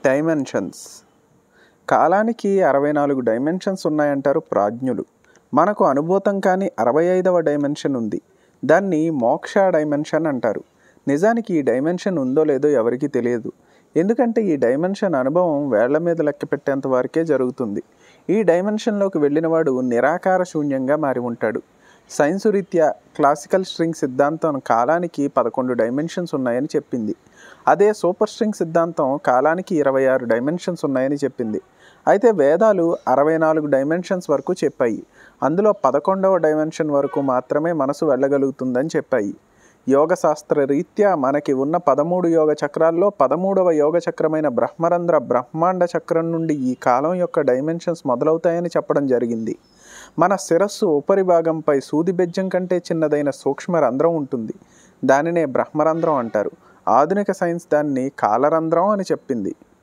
dimensions కాలానికి అరవై నాలుగు డైమెన్షన్స్ ఉన్నాయంటారు ప్రాజ్ఞులు మనకు అనుభూతం కాని అరవై ఐదవ డైమెన్షన్ ఉంది దాన్ని మోక్ష డైమెన్షన్ అంటారు నిజానికి ఈ డైమెన్షన్ ఉందో లేదో ఎవరికీ తెలియదు ఎందుకంటే ఈ డైమెన్షన్ అనుభవం వేళ్ల మీద లెక్క పెట్టేంత వరకే జరుగుతుంది ఈ డైమెన్షన్లోకి వెళ్ళినవాడు నిరాకార శూన్యంగా మారి ఉంటాడు సైన్సు రీత్యా క్లాసికల్ స్ట్రింగ్ సిద్ధాంతం కాలానికి పదకొండు డైమెన్షన్స్ ఉన్నాయని చెప్పింది అదే సూపర్ స్ట్రింగ్ సిద్ధాంతం కాలానికి ఇరవై ఆరు డైమెన్షన్స్ ఉన్నాయని చెప్పింది అయితే వేదాలు అరవై నాలుగు డైమెన్షన్స్ వరకు చెప్పాయి అందులో పదకొండవ డైమెన్షన్ వరకు మాత్రమే మనసు వెళ్ళగలుగుతుందని చెప్పాయి యోగ శాస్త్ర రీత్యా మనకి ఉన్న పదమూడు యోగ చక్రాల్లో పదమూడవ యోగ చక్రమైన బ్రహ్మరంధ్ర బ్రహ్మాండ చక్రం నుండి ఈ కాలం యొక్క డైమెన్షన్స్ మొదలవుతాయని చెప్పడం జరిగింది మన శిరస్సు ఉపరి భాగంపై సూది బెజ్జం కంటే చిన్నదైన సూక్ష్మ రంధ్రం ఉంటుంది దానినే బ్రహ్మరంధ్రం అంటారు ఆధునిక సైన్స్ దాన్ని కాలరంధ్రం అని చెప్పింది